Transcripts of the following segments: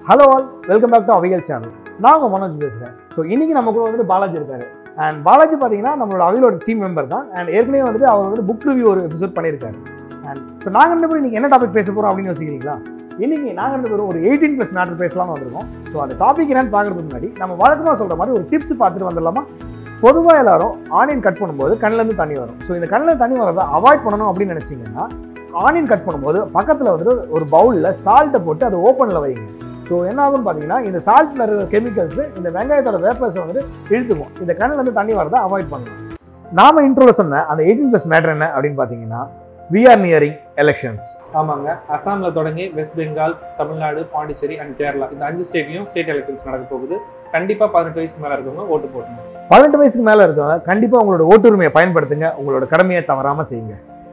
Hello all welcome back to Aviyal channel நான் உங்கள் மனோஜ் பேசுகிறேன் ஸோ இன்னைக்கு நம்ம கூட வந்துட்டு பாலாஜி இருக்காரு அண்ட் பாலாஜி பார்த்தீங்கன்னா நம்மளோட அவியலோட டீம் மெம்பர் தான் அண்ட் ஏற்கனவே வந்துட்டு அவர் வந்து புக் ரிவ்யூ ஒரு எபிசோட் பண்ணியிருக்காரு அண்ட் ஸோ நாங்கள் ரெண்டு பேரும் இன்னைக்கு என்ன டாபிக் பேச போகிறோம் அப்படின்னு யோசிக்கிறீங்களா இன்னைக்கு நாங்கள் ரெண்டு பேரும் ஒரு எயிட்டீன் ப்ளஸ் மேட்டர் பேசலாம்னு வந்திருக்கோம் ஸோ அந்த டாபிக் என்னன்னு பார்க்கறதுக்கு முன்னாடி நம்ம வழக்கமாக சொல்கிற மாதிரி ஒரு டிப்ஸ் பார்த்துட்டு வந்துடலாமா பொதுவாக எல்லாரும் ஆனியன் கட் பண்ணும்போது கண்ணிலேருந்து தண்ணி வரும் ஸோ இந்த கண்ணில் தண்ணி வரதை அவாய்ட் பண்ணணும் அப்படின்னு நினச்சிங்கன்னா ஆனியன் கட் பண்ணும்போது பக்கத்தில் வந்துட்டு ஒரு பவுலில் சால்ட்டை போட்டு அதை ஓப்பனில் வைங்க ஸோ என்ன ஆகும்னு பார்த்தீங்கன்னா இந்த சால்ட்டில் இருக்கிற கெமிக்கல்ஸ் இந்த வெங்காயத்தோட வேப்பர்ஸை வந்து இழுத்துக்கும் இந்த கண்ணில் இருந்து தண்ணி வரதை அவாய்ட் பண்ணணும் நாம இன்ட்ரோல சொன்ன அந்த எயிட்டீன் ப்ளஸ் மேட்டர் என்ன அப்படின்னு பார்த்தீங்கன்னா வி ஆர் நியரிங் எலெக்ஷன்ஸ் ஆமாங்க அசாம்ல தொடங்கி வெஸ்ட் பெங்கால் தமிழ்நாடு பாண்டிச்சேரி அண்ட் கேரளா இந்த அஞ்சு ஸ்டேட்லயும் ஸ்டேட் எலெக்ஷன்ஸ் நடக்க போகுது கண்டிப்பா பதினெட்டு வயசுக்கு மேல இருக்கவங்க ஓட்டு போடணும் பதினெட்டு வயசுக்கு மேலே இருக்கவங்க கண்டிப்பாக உங்களோட ஓட்டுரிமையை பயன்படுத்துங்க உங்களோட கடமையை தவறாமல் செய்யுங்க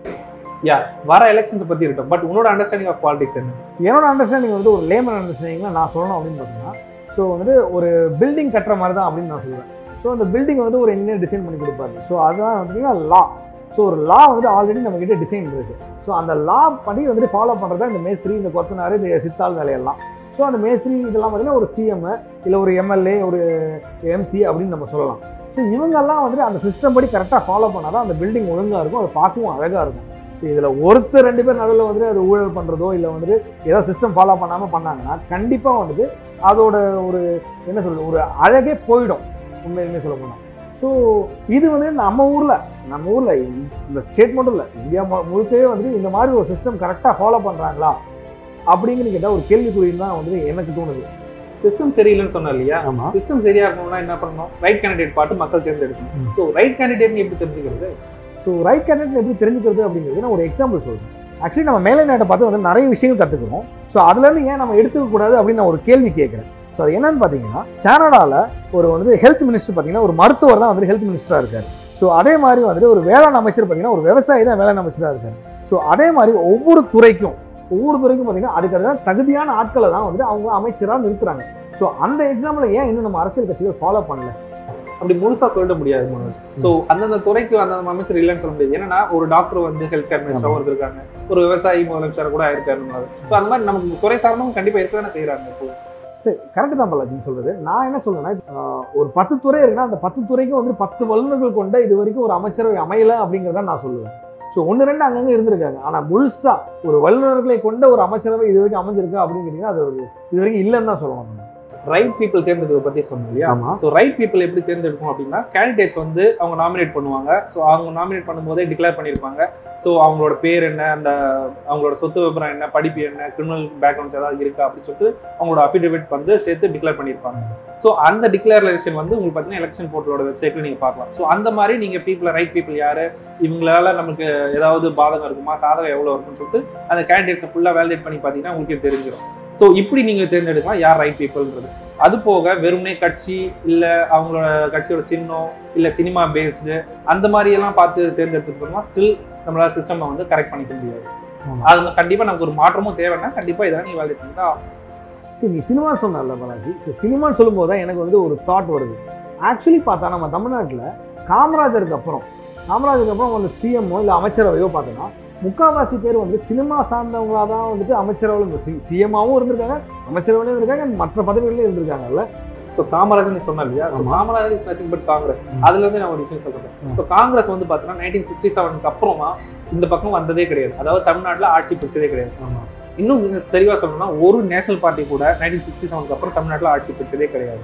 யா வர எலெக்ஷன்ஸ் பத்தி இருக்கட்டும் பட் உன்னோட அண்டர்ஸ்டாண்டிங் ஆஃப் பாலிடிக்ஸ் என்ன என்னோட அண்டர்ஸ்டாண்டிங் வந்து ஒரு லேமன் அண்டர்ஸ்டாண்டிங்ல நான் சொல்லணும் அப்படின்னு பார்த்தீங்கன்னா ஸோ வந்து ஒரு பில்டிங் கட்டுற மாதிரி தான் அப்படின்னு நான் சொல்லுவேன் ஸோ அந்த பில்டிங் வந்து ஒரு இன்ஜினியர் டிசைன் பண்ணி கொடுப்பாரு ஸோ அதுதான் பார்த்தீங்கன்னா லா ஸோ ஒரு லா வந்து ஆல்ரெடி நம்ம கிட்ட டிசைன் இருக்கு ஸோ அந்த லா படி வந்துட்டு ஃபாலோ பண்ணுறதா இந்த மேஸ்திரி இந்த கொத்தனார் இந்த சித்தாள் வேலையெல்லாம் ஸோ அந்த மேஸ்திரி இதெல்லாம் பார்த்தீங்கன்னா ஒரு சிஎம் இல்லை ஒரு எம்எல்ஏ ஒரு எம்சி அப்படின்னு நம்ம சொல்லலாம் ஸோ இவங்கெல்லாம் வந்துட்டு அந்த சிஸ்டம் படி கரெக்டாக ஃபாலோ பண்ணால் தான் அந்த பில்டிங் ஒழுங்காக இருக்கும் அது பார்க்கவும் அழகாக இருக்கும் இதில் ஒருத்தர் ரெண்டு பேர் நடுவில் வந்துட்டு அது ஊழல் பண்ணுறதோ இல்லை வந்துட்டு ஏதோ சிஸ்டம் ஃபாலோ பண்ணாமல் பண்ணாங்கன்னா கண்டிப்பாக வந்துட்டு அதோட ஒரு என்ன சொல்றது ஒரு அழகே போயிடும் உண்மையுமே சொல்ல போனால் ஸோ இது வந்து நம்ம ஊரில் நம்ம ஊரில் இந்த ஸ்டேட் மட்டும் இல்லை இந்தியா மு- முழுக்கவே வந்துட்டு இந்த மாதிரி ஒரு சிஸ்டம் கரெக்டாக ஃபாலோ பண்ணுறாங்களா அப்படிங்கிற கேட்டால் ஒரு கேள்விக்குறின்னு தான் வந்துட்டு எனக்கு தோணுது சிஸ்டம் சரியில்லைன்னு சொன்ன இல்லையா ஆமாம் சிஸ்டம் சரியா இருக்கணும்னா என்ன பண்ணணும் ரைட் கேண்டிடேட் பார்த்து மக்கள் தேர்ந்தெடுக்கணும் ம். ஸோ ரைட் கேண்டிடேட் எப்படி தெரிஞ்சுக்கிறது ஸோ ரைட் கேண்டிடேட் எப்படி தெரிஞ்சுக்கிறது அப்படிங்கிறது நான் ஒரு எக்ஸாம்பிள் சொல்றேன் ஆக்சுவலி நம்ம மேலை நாட்டை பார்த்து வந்து நிறைய விஷயங்கள் கற்றுக்கிறோம் ஸோ அதுலேருந்து ஏன் நம்ம எடுத்துக்க கூடாது அப்படின்னு நான் ஒரு கேள்வி கேட்குறேன் ஸோ அது என்னன்னு பார்த்தீங்கன்னா கனடாவில் ஒரு வந்து ஹெல்த் மினிஸ்டர் பார்த்தீங்கன்னா ஒரு மருத்துவர் தான் வந்து ஹெல்த் மினிஸ்டராக இருக்காரு ஸோ அதே மாதிரி வந்துட்டு ஒரு வேளாண் அமைச்சர் பார்த்தீங்கன்னா ஒரு விவசாயி தான் வேளாண் அமைச்சராக இருக்காரு ஸோ அதே மாதிரி ஒவ்வொரு துறைக்கும் ஒவ்வொரு துறைக்கும் பார்த்தீங்கன்னா அதுக்கு அதுதான் தகுதியான ஆட்களை தான் வந்துட்டு அவங்க அமைச்சராக நிறுத்துறாங்க ஸோ அந்த எக்ஸாம்பிள் ஏன் இன்னும் நம்ம அரசியல் கட்சிகள் ஃபாலோ பண்ணல அப்படி முழுசா சொல்லிட முடியாது மனோஜ் ஸோ அந்தந்த துறைக்கு அந்தந்த அமைச்சர் இல்லைன்னு சொல்ல முடியாது ஏன்னா ஒரு டாக்டர் வந்து ஹெல்த் கேர் மினிஸ்டராகவும் இருந்திருக்காங்க ஒரு விவசாயி முதலமைச்சர் கூட ஆயிருக்காரு ஸோ அந்த மாதிரி நமக்கு துறை சார்ந்தவங்க கண்டிப்பா இருக்க தானே செய்யறாங்க இப்போ சரி கரெக்டு தான் பாலாஜின்னு சொல்றது நான் என்ன சொல்றேன்னா ஆஹ், ஒரு பத்து துறை இருக்குன்னா அந்த பத்து துறைக்கும் வந்து பத்து வல்லுநர்கள் கொண்ட இது வரைக்கும் ஒரு அமைச்சரவை அமையல அப்படிங்கிறத நான் சொல்லுவேன் ஸோ ஒன்று ரெண்டு அங்கங்கே இருந்திருக்காங்க ஆனால் முழுசா ஒரு வல்லுநர்களை கொண்ட ஒரு அமைச்சரவை இது வரைக்கும் அமைஞ்சிருக்கு அப்படின்னு கேட்டீங்கன்னா அது ஒரு இது வரைக்கும் இல்லைன்னு தான் சொல்லணும் நம்ம. ரைட் பீப்புள் தேர்ந்தெடுக்கிறத பத்தி சொன்னோம் இல்லையா ஆமா ஸோ ரைட் பீப்புள் எப்படி தேர்ந்தெடுக்கும் அப்படின்னா கேண்டிடேட்ஸ் வந்து அவங்க நாமினேட் பண்ணுவாங்க ஸோ அவங்க நாமினேட் பண்ணும்போதே டிக்ளேர் பண்ணியிருப்பாங்க ஸோ அவங்களோட பேர் என்ன அந்த அவங்களோட சொத்து விவரம் என்ன படிப்பு என்ன கிரிமினல் பேக்ரவுண்ட்ஸ் ஏதாவது இருக்கா அப்படின்னு சொல்லிட்டு அவங்களோட அஃபிடேவிட் வந்து சேர்த்து டிக்ளேர் பண்ணியிருப்பாங்க ஸோ அந்த டிக்ளரேஷன் வந்து உங்களுக்கு பார்த்தீங்கன்னா எலெக்ஷன் போர்ட்டலோட வெப்சைட்ல நீங்கள் பார்க்கலாம் ஸோ அந்த மாதிரி நீங்கள் பீப்புளை ரைட் பீப்புள் யாரு இவங்களால நமக்கு ஏதாவது பாதகம் இருக்குமா சாதகம் எவ்வளோ இருக்குன்னு சொல்லிட்டு அந்த கேண்டிடேட்ஸை ஃபுல்லாக வேலிடேட் பண்ணி பார்த்தீங்கன்னா உங்களுக்கே தெரிஞ்சிடும் ஸோ இப்படி நீங்கள் தேர்ந்தெடுக்கலாம் யார் ரைட் பீப்புள்ன்றது அது போக வெறுமனே கட்சி இல்ல அவங்களோட கட்சியோட சின்னம் இல்ல சினிமா பேஸ்டு அந்த மாதிரி எல்லாம் பார்த்து தேர்ந்தெடுத்துட்டு போனா ஸ்டில் நம்மளால சிஸ்டம் வந்து கரெக்ட் பண்ணிக்க முடியாது ஆமா. அது வந்து கண்டிப்பா நமக்கு ஒரு மாற்றமும் தேவைன்னா கண்டிப்பா இதெல்லாம் நீ வேலை பண்ணிட்டா சரி நீ சினிமா சொன்னல பாலாஜி ஸோ சினிமான்னு சொல்லும்போது தான் எனக்கு வந்து ஒரு தாட் வருது ஆக்சுவலி பார்த்தா நம்ம தமிழ்நாட்டில் காமராஜருக்கு அப்புறம் காமராஜருக்கு அப்புறம் வந்து சிஎம்மோ இல்லை அமைச்சரவையோ பார்த்தோன்னா முக்காவாசி பேர் வந்து சினிமா சார்ந்தவங்களா தான் வந்துட்டு அமைச்சரவையில் சிஎம்மாவும் இருந்திருக்காங்க அமைச்சரவையிலும் இருக்காங்க மற்ற பதவிகளிலும் இருந்திருக்காங்கல்ல ஸோ காமராஜர் நீ சொன்ன இல்லையா So, ஆமா. Kamarajar is nothing but Congress ம். அதுல இருந்து நான் ஒரு விஷயம் சொல்றேன் ம். ஸோ காங்கிரஸ் வந்து பாத்தீங்கன்னா நைன்டீன் சிக்ஸ்டி செவனுக்கு அப்புறமா இந்த பக்கம் வந்ததே கிடையாது அதாவது தமிழ்நாட்டுல ஆட்சி பிடிச்சதே கிடையாது ஆமாம் இன்னும் இன்னும் தெளிவா சொல்லணும்னா ஒரு நேஷனல் பார்ட்டி கூட நைன்டீன் சிக்ஸ்டி செவனுக்கு அப்புறம் தமிழ்நாட்டுல ஆட்சி பிடிச்சதே கிடையாது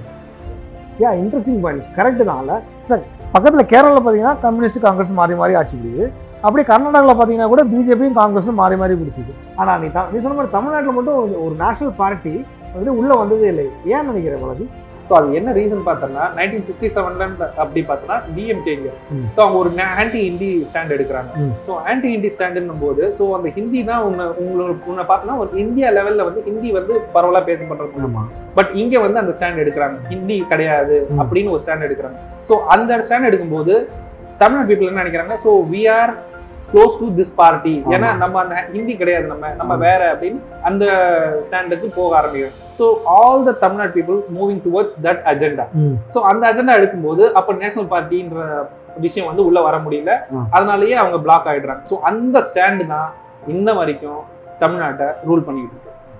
யா இன்ட்ரெஸ்டிங் பாயிண்ட் கரெக்டு தான் இல்லை சார் பக்கத்தில் கேரளாவில் பார்த்தீங்கன்னா கம்யூனிஸ்ட் காங்கிரஸ் மாறி மாறி ஆட்சி பிடிக்குது அப்படியே கர்நாடகாவில் பார்த்தீங்கன்னா கூட பிஜேபியும் காங்கிரஸும் மாறி மாறி பிடிச்சிது ஆனால் நீ த- நீ சொன்ன மாதிரி தமிழ்நாட்டில் மட்டும் ஒரு- ஒரு நேஷனல் பார்ட்டி வந்து உள்ளே வந்ததே இல்லை ஏன் நினைக்கிற பாலாஜி ஸோ அது என்ன ரீசன் பார்த்தோம்னா நைன்டீன் சிக்ஸ்டி செவன்ல அப்படி பார்த்தோம்னா டிஎம்கேங்க ம். ஸோ அவங்க ஒரு ஆன்டி ஹிந்தி ஸ்டாண்ட் எடுக்கிறாங்க ம். ஸோ ஆன்டி ஹிந்தி ஸ்டாண்டுன்னும் போது ஸோ அந்த ஹிந்தி தான் உன்னை உங்களுக்கு உன்னை பார்த்தோன்னா ஒரு இந்தியா லெவல்ல வந்து ஹிந்தி வந்து பரவலாக பேசப்படுறது ஆமாம் பட் இங்க வந்து அந்த ஸ்டாண்ட் எடுக்கிறாங்க ஹிந்தி கிடையாது ம். அப்படின்னு ஒரு ஸ்டாண்ட் எடுக்கிறாங்க ஸோ அந்த ஸ்டாண்ட் எடுக்கும்போது தமிழ் பீப்புள் என்ன நினைக்கிறாங்க so we are close to this party ஏன்னா ஆமா. நம்ம அந்த ஹிந்தி கிடையாது நம்ம நம்ம ஆமா. வேற அப்படின்னு அந்த ஸ்டாண்டுக்கு போக ஆரம்பிக்கிறோம் so all the Tamil Nadu people moving towards that agenda hmm so அந்த அஜெண்டா எடுக்கும்போது அப்போ நேஷனல் பார்ட்டின்ற விஷயம் வந்து உள்ள வர முடியல ஆ. அதனாலயே அவங்க பிளாக் ஆயிடுறாங்க ஸோ அந்த ஸ்டாண்டு தான் இன்ன வரைக்கும் தமிழ்நாட்டை ரூல் பண்ணிட்டு இருக்கு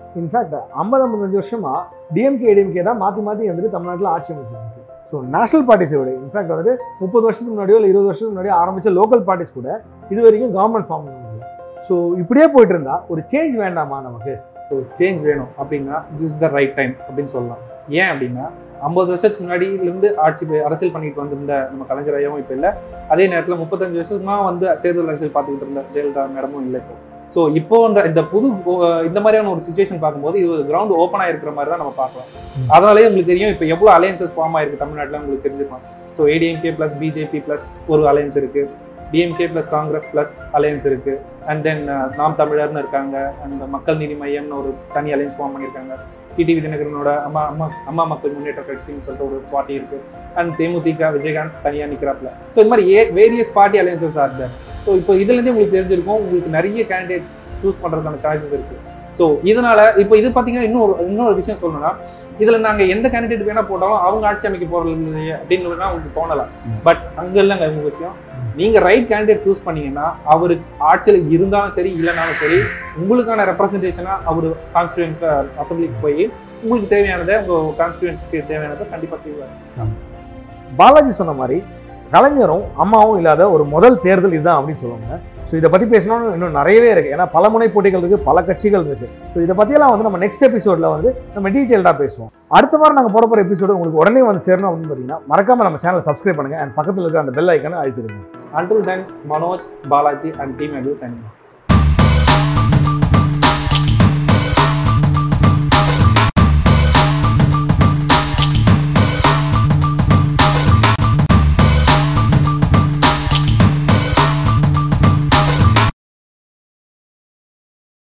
இன்ஃபேக்ட் ஐம்பது ஐம்பத்தஞ்சு வருஷமா டிஎம்கே ஏடிஎம்கே தான் மாற்றி மாற்றி வந்துட்டு தமிழ்நாட்டில் ஆட்சி அமைச்சிருக்கு ஸோ நேஷனல் பார்ட்டிஸை விட இன்ஃபேக்ட் வந்துட்டு முப்பது வருஷத்துக்கு முன்னாடியோ இல்லை இருபது வருஷத்துக்கு முன்னாடியோ ஆரம்பிச்ச லோக்கல் பார்ட்டிஸ் கூட இது வரைக்கும் கவர்மெண்ட் ஃபார்ம் பண்ணல ஸோ இப்படியே போயிட்டு இருந்தா ஒரு சேஞ்ச் வேண்டாமா நமக்கு ஸோ சேஞ்ச் வேணும் அப்படின்னா திஸ் த ரைட் டைம் அப்படின்னு சொல்லலாம் ஏன் அப்படின்னா ஐம்பது வருஷத்துக்கு முன்னாடியிலேருந்து ஆட்சி ப- அரசியல் பண்ணிட்டு வந்திருந்த நம்ம கலைஞர் ஐயாவும் இப்போ இல்லை அதே நேரத்தில் முப்பத்தஞ்சு வருஷத்துக்குமா வந்து தேர்தல் அரசியல் பார்த்துக்கிட்டு இருந்த ஜெயலலிதா மேடமும் இல்லை இப்போ ஸோ இப்போ இந்த இந்த புது அஹ், இந்த மாதிரியான ஒரு சுச்சுவேஷன் பார்க்கும்போது இது ஒரு கிரவுண்ட் ஓப்பனாக இருக்கிற மாதிரி தான் நம்ம பார்க்கலாம் ம். அதனாலேயே உங்களுக்கு தெரியும் இப்போ எவ்வளோ அலையன்சஸ் ஃபார்ம் ஆயிருக்கு தமிழ்நாட்டில் உங்களுக்கு தெரிஞ்சுக்கலாம் so ADMK plus BJP plus ஒரு அலையன்ஸ் இருக்கு DMK plus Congress plus alliance இருக்கு அண்ட் தென் நாம் தமிழர்னு இருக்காங்க அண்ட் மக்கள் நீதி மையம்னு ஒரு தனி அலையன்ஸ் ஃபார்ம் பண்ணியிருக்காங்க டிடிவி தினகரனோட அம்மா அம்மா அம்மா மக்கள் முன்னேற்ற கட்சின்னு சொல்லிட்டு ஒரு பார்ட்டி இருக்கு அண்ட் தேமுதிக விஜயகாந்த் தனியாக நிற்கிறாப்ல ஸோ இந்த மாதிரி a various party alliances are there so இப்போ இதுலேருந்தே உங்களுக்கு தெரிஞ்சிருக்கும் உங்களுக்கு நிறைய கேண்டிடேட்ஸ் சூஸ் பண்ணுறதுக்கான சாய்ஸஸ் இருக்கு ஸோ இதனால இப்போ இது பார்த்தீங்கன்னா இன்னொரு இன்னொரு விஷயம் சொல்லணும்னா இதில் நாங்கள் எந்த கேண்டிடேட் வேணா போட்டாலும் அவங்க ஆட்சி அமைக்க போகிறது இல்லையே அப்படின்னு வேணா உங்களுக்கு தோணலாம் ம். பட் அங்கே இல்லைங்க உங்க விஷயம் நீங்க ரைட் கேண்டிடேட் சூஸ் பண்ணீங்கன்னா அவரு ஆட்சியில் இருந்தாலும் சரி இல்லைனாலும் சரி உங்களுக்கான ரெப்ரசன்டேஷனா அவர் கான்ஸ்டியூண்ட் அசம்பிளிக்கு போய் உங்களுக்கு தேவையானதை உங்க கான்ஸ்டியூன்ஸ்க்கு தேவையானதை கண்டிப்பா செய்வார் பாலாஜி சொன்ன மாதிரி கலைஞரும் அம்மாவும் இல்லாத ஒரு முதல் தேர்தல் இதுதான் அப்படின்னு சொல்லுவாங்க ஸோ இதை பற்றி பேசணும்னு இன்னும் நிறையவே இருக்குது ஏன்னா பல முனை போட்டிகள் இருக்குது பல கட்சிகள் இருக்குது ஸோ இதை பற்றியெல்லாம் வந்து நம்ம நெக்ஸ்ட் எபிசோடில் வந்து நம்ம டீட்டெயில்டாக பேசுவோம் அடுத்த வாரம் நாங்கள் போட போகிற எபிசோடு உங்களுக்கு உடனே வந்து சேரணும் அப்படின்னு பார்த்தீங்கன்னா மறக்காம நம்ம சேனலை சப்ஸ்கிரைப் பண்ணுங்கள் அண்ட் பக்கத்தில் இருக்கிற அந்த பெல் ஐக்கனை அழுத்திடுங்க until then Manoj Balaji and team எது சைனிங்